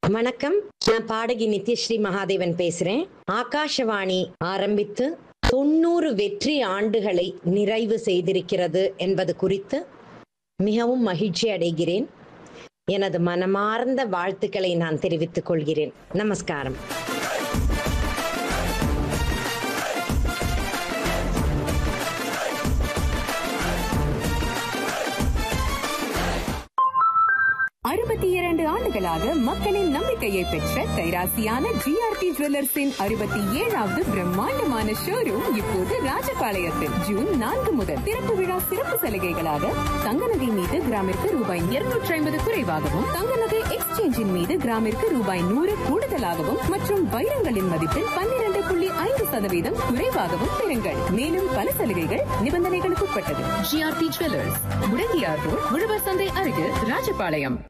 வணக்கம் நான் பாடகி நித்யஸ்ரீ மகாதேவன் பேசுறேன் ஆகாஷவாணி ஆரம்பித்து தொண்ணூறு வெற்றி ஆண்டுகளை நிறைவு செய்திருக்கிறது என்பது குறித்து மிகவும் மகிழ்ச்சி அடைகிறேன் எனது மனமார்ந்த வாழ்த்துக்களை நான் தெரிவித்துக் கொள்கிறேன் நமஸ்காரம் அறுபத்தி இரண்டு ஆண்டுகளாக மக்களின் நம்பிக்கையை பெற்ற கைராசியான ஜிஆர்டி ஜுவல்லர்ஸின் அறுபத்தி ஏழாவது பிரம்மாண்டமான ஷோரூம் இப்போது ராஜபாளையத்தில் ஜூன் நான்கு முதல் திறப்பு விழா சிறப்பு சலுகைகளாக தங்க நகை மீது கிராமிற்கு ரூபாய் இருநூற்றி ஐம்பது குறைவாகவும் தங்க நகை எக்ஸ்சேஞ்சின் மீது கிராமிற்கு ரூபாய் நூறு கூடுதலாகவும் மற்றும் வைரங்களின் மதிப்பில் பன்னிரண்டு புள்ளி ஐந்து சதவீதம் குறைவாகவும் பெறுங்கள் மேலும் பல சலுகைகள் நிபந்தனைகளுக்கு உட்பட்டது ஜிஆர்டி ஜுவல்லர்ஸ் முடங்கியார் ரோட் உழவர் சந்தை அருகில் ராஜபாளையம்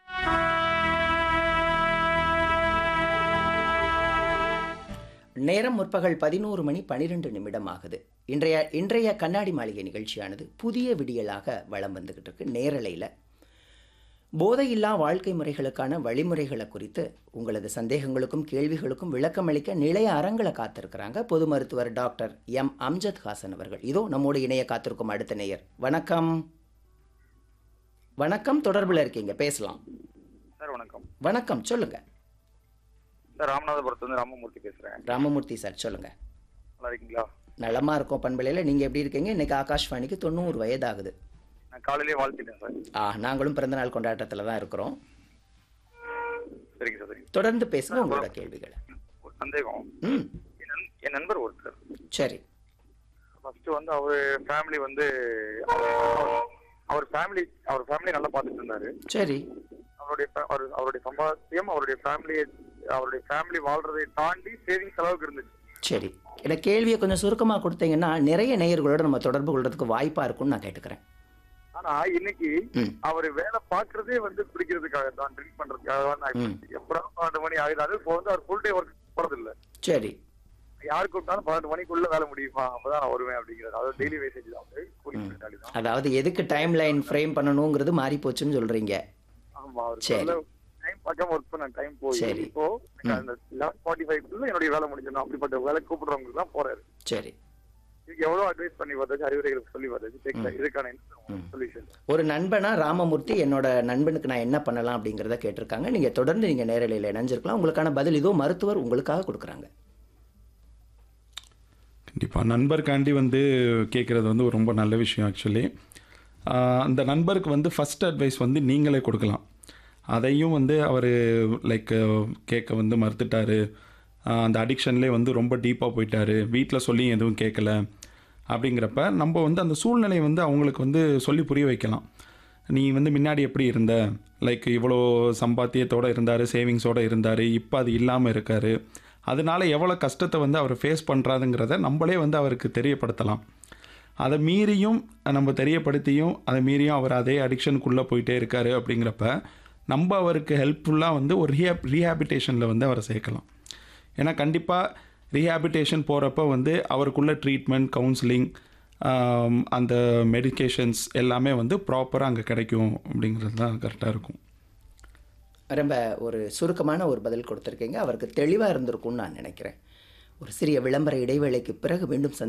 நேரம் முற்பகல் பதினோரு மணி பனிரெண்டு நிமிடம் ஆகுது இன்றைய இன்றைய கண்ணாடி மாளிகை நிகழ்ச்சியானது புதிய விடியலாக வலம் வந்துகிட்டு இருக்கு நேரலையில் போதையில்லா வாழ்க்கை முறைகளுக்கான வழிமுறைகளை குறித்து உங்களது சந்தேகங்களுக்கும் கேள்விகளுக்கும் விளக்கமளிக்க நிலைய அறங்களை காத்திருக்கிறாங்க பொது மருத்துவர் டாக்டர் எம் அம்ஜத் ஹாசன் அவர்கள் இதோ நம்மோடு இணைய காத்திருக்கும் அடுத்த நேயர் வணக்கம் வணக்கம் தொடர்பில் இருக்கீங்க பேசலாம் சார் வணக்கம் வணக்கம் சொல்லுங்க சார் ராமநாதபுரத்துலேருந்து ராமமூர்த்தி பேசுகிறேன் ராமமூர்த்தி சார் சொல்லுங்க நல்லா இருக்கீங்களா நலமா இருக்கோம் பண்பலையில் நீங்கள் எப்படி இருக்கீங்க இன்னைக்கு ஆகாஷ்வாணிக்கு தொண்ணூறு வயதாகுது நான் காலையிலேயே வாழ்த்திட்டேன் சார் ஆ நாங்களும் பிறந்தநாள் கொண்டாட்டத்தில் தான் இருக்கிறோம் சரிங்க சார் சரிங்க தொடர்ந்து பேசுங்க உங்களோட கேள்விகளை ஒரு சந்தேகம் ம் என் நண்- என் நண்பர் ஒருத்தர் சரி ஃபர்ஸ்ட் வந்து அவர் ஃபேமிலி வந்து அவர்- அவர் ஃபேமிலி அவர் ஃபேமிலி நல்லா பார்த்துட்டு இருந்தாரு சரி அவருடைய fa- அவர் அவருடைய சம்பாத்தியம் அவருடைய ஃபேமிலியை அவருடைய ஃபேமிலி வாழ்றதை தாண்டி சேவிங்ஸ் அளவுக்கு இருந்துச்சு சரி எனக்கு கேள்வியை கொஞ்சம் சுருக்கமாக கொடுத்தீங்கன்னா நிறைய நேயர்களோட நம்ம தொடர்பு கொள்றதுக்கு வாய்ப்பாக இருக்கும்னு நான் கேட்டுக்கிறேன் ஆனா இன்னைக்கு ம் அவர் வேலை பார்க்கறதே வந்து பிடிக்கிறதுக்காக தான் ட்ரிங்க் பண்றதுக்காக தான் நான் ம். எப்படா பன்னெண்டு மணி ஆகுது அது இப்போ வந்து அவர் ஃபுல் டே ஒர்க் போறது இல்ல சரி யார் கூப்பிட்டாலும் பன்னெண்டு மணிக்குள்ள வேலை முடியுமா அப்பதான் நான் வருவேன் அப்படிங்கிறது அதாவது டெய்லி வேசேஜ் தான் வந்து கூலி தொழிலாளி தான் அதாவது எதுக்கு டைம் லைன் ஃப்ரேம் பண்ணணுங்கிறது மாறி போச்சுன்னு சொல்கிறீங்க ஆமா சரி. அவருக்கு டைம் பக்கம் ஒர்க் பண்ண டைம் போய் சரி. இப்போ எனக்கு அந்த லெவன் ஃபார்ட்டி ஃபைவ்க்குள்ள என்னுடைய வேலை முடிஞ்சிடும் அப்படிப்பட்ட வேலை கூப்பிடுறவங்க தான் போறாரு சரி இதுக்கு எவ்வளவு அட்வைஸ் பண்ணி பார்த்தாச்சு அறிவுரைகள் சொல்லி பார்த்தாச்சு கேட்கல இதுக்கான ம். சொல்யூஷன் ஒரு நண்பனா ராமமூர்த்தி என்னோட நண்பனுக்கு நான் என்ன பண்ணலாம் அப்படிங்கிறத கேட்டிருக்காங்க நீங்கள் தொடர்ந்து நீங்கள் நேரலையில் இணைஞ்சிருக்கலாம் உங்களுக்கான பதில் இதோ மருத்துவர் உங்களுக்காக கொடுக்குறாங்க கண்டிப்பாக நண்பருக்காண்டி வந்து கேட்குறது வந்து ஒரு ரொம்ப நல்ல விஷயம் ஆக்சுவலி அந்த நண்பருக்கு வந்து ஃபஸ்ட் அட்வைஸ் வந்து நீங்களே கொடுக்கலாம் அதையும் வந்து அவர் லைக் கேட்க வந்து மறுத்துட்டாரு ஆஹ் அந்த அடிக்ஷன்லேயே வந்து ரொம்ப டீப்பாக போயிட்டாரு வீட்டில் சொல்லி எதுவும் கேட்கல அப்படிங்கிறப்ப நம்ம வந்து அந்த சூழ்நிலையை வந்து அவங்களுக்கு வந்து சொல்லி புரிய வைக்கலாம் நீ வந்து முன்னாடி எப்படி இருந்த லைக் இவ்வளோ சம்பாத்தியத்தோடு இருந்தார் சேவிங்ஸோடு இருந்தார் இப்போ அது இல்லாமல் இருக்கார் அதனால எவ்வளோ கஷ்டத்தை வந்து அவர் ஃபேஸ் பண்ணுறாதுங்கிறத நம்மளே வந்து அவருக்கு தெரியப்படுத்தலாம் அதை மீறியும் நம்ம தெரியப்படுத்தியும் அதை மீறியும் அவர் அதே அடிக்ஷனுக்குள்ளே போயிட்டே இருக்காரு அப்படிங்கிறப்ப நம்ம அவருக்கு ஹெல்ப்ஃபுல்லாக வந்து ஒரு ரீஹா ரீஹாபிட்டேஷனில் வந்து அவரை சேர்க்கலாம் ஏன்னா கண்டிப்பாக ரீஹாபிட்டேஷன் போகிறப்ப வந்து அவருக்குள்ள ட்ரீட்மெண்ட் கவுன்சிலிங் அந்த மெடிகேஷன்ஸ் எல்லாமே வந்து ப்ராப்பராக அங்கே கிடைக்கும் அப்படிங்கிறது தான் கரெக்டாக இருக்கும் ரொம்ப ஒரு சுருக்கமான ஒரு பதில் கொடுத்துருக்கீங்க அவருக்கு தெளிவாக இருந்திருக்கும்னு நான் நினைக்கிறேன் ஒரு சிறிய விளம்பர இடைவேளைக்கு பிறகு மீண்டும் சந்தி